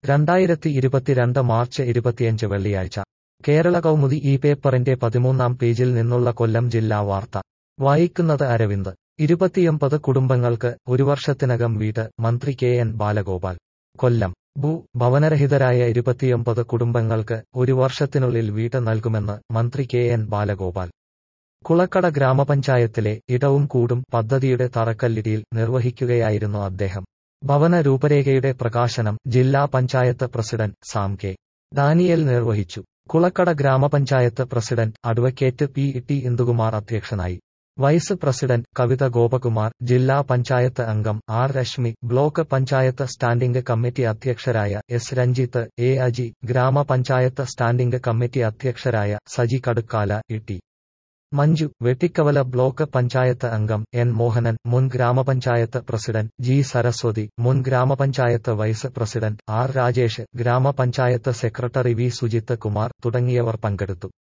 രണ്ടായിരത്തി ഇരുപത്തിരണ്ട് മാർച്ച് ഇരുപത്തിയഞ്ച് വെള്ളിയാഴ്ച കേരള കൗമുദി ഈ പേപ്പറിന്റെ പതിമൂന്നാം പേജിൽ നിന്നുള്ള കൊല്ലം ജില്ലാ വാർത്ത വായിക്കുന്നത് അരവിന്ദ് ഇരുപത്തിയൊമ്പത് കുടുംബങ്ങൾക്ക് ഒരു വർഷത്തിനകം വീട് മന്ത്രി കെ എൻ ബാലഗോപാൽ കൊല്ലം ഭൂ ഭവനരഹിതരായ ഇരുപത്തിയൊമ്പത് കുടുംബങ്ങൾക്ക് ഒരു വർഷത്തിനുള്ളിൽ വീട് നൽകുമെന്ന് മന്ത്രി കെ എൻ ബാലഗോപാൽ കുളക്കട ഗ്രാമപഞ്ചായത്തിലെ ഇടവും കൂടും പദ്ധതിയുടെ തറക്കല്ലിടിയിൽ നിർവഹിക്കുകയായിരുന്നു അദ്ദേഹം ഭവന രൂപരേഖയുടെ പ്രകാശനം ജില്ലാ panchayat president Sam K Daniel നിർവഹിച്ചു കുളക്കട ഗ്രാമപഞ്ചായത്ത് president advocate P T Indukumar അധ്യക്ഷനായി വൈസ് പ്രസിഡന്റ് കവിത ഗോപകുമാർ ജില്ലാ പഞ്ചായത്ത് അംഗം R Reshmi block panchayat standing committee അധ്യക്ഷരായ എസ് രഞ്ജിത്ത് എ അജി ഗ്രാമപഞ്ചായത്ത് സ്റ്റാൻഡിംഗ് കമ്മിറ്റി അധ്യക്ഷരായ Saji Kadukkala E T Manju Vettikkavala block panchayat അംഗം എൻ മോഹനൻ മുൻ ഗ്രാമപഞ്ചായത്ത് പ്രസിഡന്റ് ജി സരസ്വതി മുൻ ഗ്രാമപഞ്ചായത്ത് വൈസ് പ്രസിഡന്റ് ആർ രാജേഷ് ഗ്രാമപഞ്ചായത്ത് സെക്രട്ടറി വി സുജിത്ത് കുമാർ തുടങ്ങിയവർ പങ്കെടുത്തു